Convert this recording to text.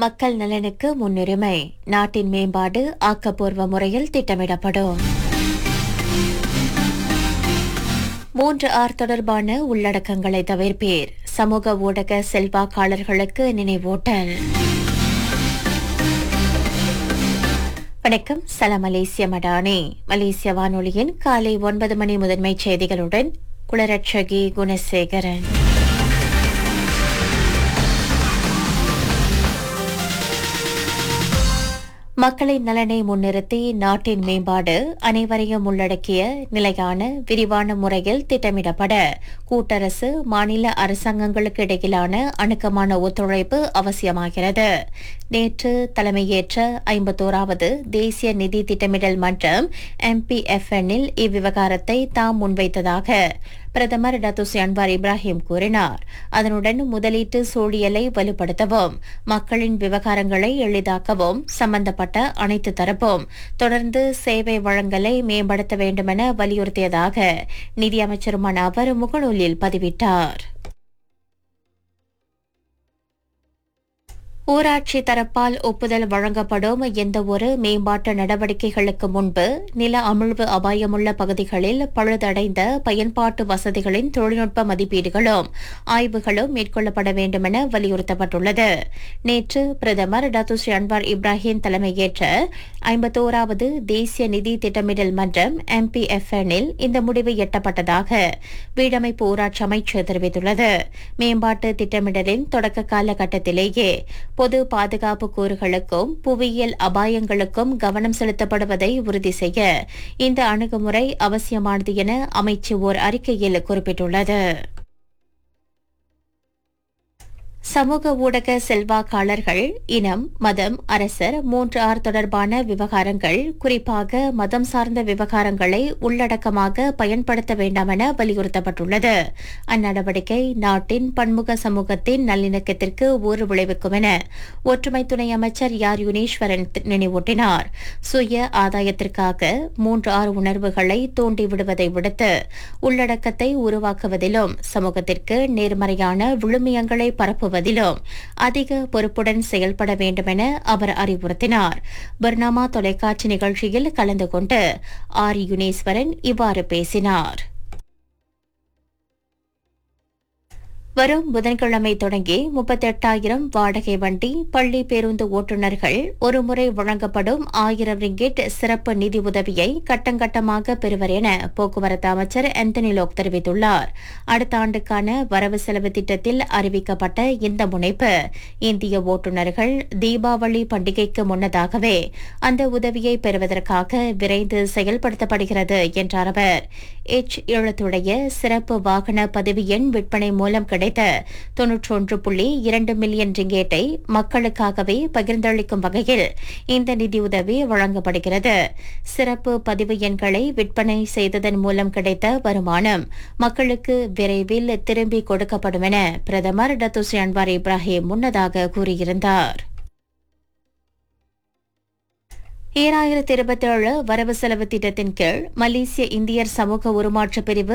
மக்கள் நலனுக்கு முன்னுரிமை நாட்டின் மேம்பாடு ஆக்கப்பூர்வ முறையில் திட்டமிடப்படும் மூன்று ஆர் தொடர்பான உள்ளடக்கங்களை தவிர்ப்பீர் சமூக ஊடக செல்வாக்காளர்களுக்கு நினைவூட்டல் வணக்கம் சலாம் மலேசிய மடானி மலேசிய வானொலியின் காலை ஒன்பது மணி முதன்மைச் செய்திகளுடன் குளரட்சகி குணசேகரன் மக்களின் நலனை முன்னிறுத்தி நாட்டின் மேம்பாடு அனைவரையும் உள்ளடக்கிய நிலையான விரிவான முறையில் திட்டமிடப்பட கூட்டரசு மாநில அரசாங்கங்களுக்கு இடையிலான அணுக்கமான ஒத்துழைப்பு அவசியமாகிறது நேற்று தலைமையேற்ற ஐம்பத்தோராவது தேசிய நிதி திட்டமிடல் மன்றம் எம்பிஎஃப்என்னில் இவ்விவகாரத்தை தாம் முன்வைத்ததாக பிரதமர் டத்துஸ் அன்வார் இப்ராஹிம் கூறினார் அதனுடன் முதலீட்டு சூழியலை வலுப்படுத்தவும் மக்களின் விவகாரங்களை எளிதாக்கவும் சம்பந்தப்பட்ட அனைத்து தரப்பும் தொடர்ந்து சேவை வழங்கலை மேம்படுத்த வேண்டுமென வலியுறுத்தியதாக நிதியமைச்சருமான அவர் முகநூலில் பதிவிட்டார் ஊராட்சி தரப்பால் ஒப்புதல் வழங்கப்படும் எந்தவொரு மேம்பாட்டு நடவடிக்கைகளுக்கு முன்பு நில அமிழ்வு அபாயமுள்ள பகுதிகளில் பழுதடைந்த பயன்பாட்டு வசதிகளின் தொழில்நுட்ப மதிப்பீடுகளும் ஆய்வுகளும் மேற்கொள்ளப்பட வேண்டுமென வலியுறுத்தப்பட்டுள்ளது நேற்று பிரதமர் டத்துஸ்ரீ அன்வார் இப்ராஹிம் தலைமையேற்ற ஐம்பத்தோராவது தேசிய நிதி திட்டமிடல் மன்றம் எம்பிஎஃப்எனில் இந்த முடிவு எட்டப்பட்டதாக வீடமைப்பு ஊராட்சி அமைச்சு தெரிவித்துள்ளது மேம்பாட்டு திட்டமிடலின் தொடக்க காலகட்டத்திலேயே பொது பாதுகாப்பு கூறுகளுக்கும் புவியியல் அபாயங்களுக்கும் கவனம் செலுத்தப்படுவதை உறுதி செய்ய இந்த அணுகுமுறை அவசியமானது என அமைச்சு ஓர் அறிக்கையில் குறிப்பிட்டுள்ளது சமூக ஊடக செல்வாக்காளர்கள் இனம் மதம் அரசர் மூன்று ஆர் தொடர்பான விவகாரங்கள் குறிப்பாக மதம் சார்ந்த விவகாரங்களை உள்ளடக்கமாக பயன்படுத்த வேண்டாம் என வலியுறுத்தப்பட்டுள்ளது அந்நடவடிக்கை நாட்டின் பன்முக சமூகத்தின் நல்லிணக்கத்திற்கு ஊறு விளைவிக்கும் என ஒற்றுமை துணை அமைச்சர் யார் யுனீஸ்வரன் நினைவூட்டினார் சுய ஆதாயத்திற்காக மூன்று ஆறு உணர்வுகளை தூண்டி விடுவதை விடுத்து உள்ளடக்கத்தை உருவாக்குவதிலும் சமூகத்திற்கு நேர்மறையான விழுமியங்களை பரப்புவதிலும் அதிக பொறுப்புடன் செயல்பட வேண்டுமென அவர் அறிவுறுத்தினார் பர்னாமா தொலைக்காட்சி நிகழ்ச்சியில் கலந்து கொண்டு ஆர் யுனேஸ்வரன் இவ்வாறு பேசினார் வரும் புதன்கிழமை தொடங்கி முப்பத்தெட்டாயிரம் வாடகை வண்டி பள்ளி பேருந்து ஓட்டுநர்கள் ஒருமுறை வழங்கப்படும் ஆயிரம் ரிங்கிட் சிறப்பு நிதி உதவியை கட்டங்கட்டமாக பெறுவர் என போக்குவரத்து அமைச்சர் ஆந்தனி லோக் தெரிவித்துள்ளார் அடுத்த ஆண்டுக்கான வரவு செலவு திட்டத்தில் அறிவிக்கப்பட்ட இந்த முனைப்பு இந்திய ஓட்டுநர்கள் தீபாவளி பண்டிகைக்கு முன்னதாகவே அந்த உதவியை பெறுவதற்காக விரைந்து செயல்படுத்தப்படுகிறது என்றார் அவர் எச் எழுத்துடைய சிறப்பு வாகன பதிவு எண் விற்பனை மூலம் கிடைத்த தொன்னூற்றொன்று புள்ளி இரண்டு மில்லியன் ரிங்கேட்டை மக்களுக்காகவே பகிர்ந்தளிக்கும் வகையில் இந்த நிதியுதவி வழங்கப்படுகிறது சிறப்பு பதிவு எண்களை விற்பனை செய்ததன் மூலம் கிடைத்த வருமானம் மக்களுக்கு விரைவில் திரும்பி கொடுக்கப்படும் என பிரதமர் டத்துஸ்ரீ அன்வார் இப்ராஹிம் முன்னதாக கூறியிருந்தார் ஈராயிரத்தி இருபத்தி ஏழு வரவு செலவு திட்டத்தின் கீழ் மலேசிய இந்தியர் சமூக உருமாற்ற பிரிவு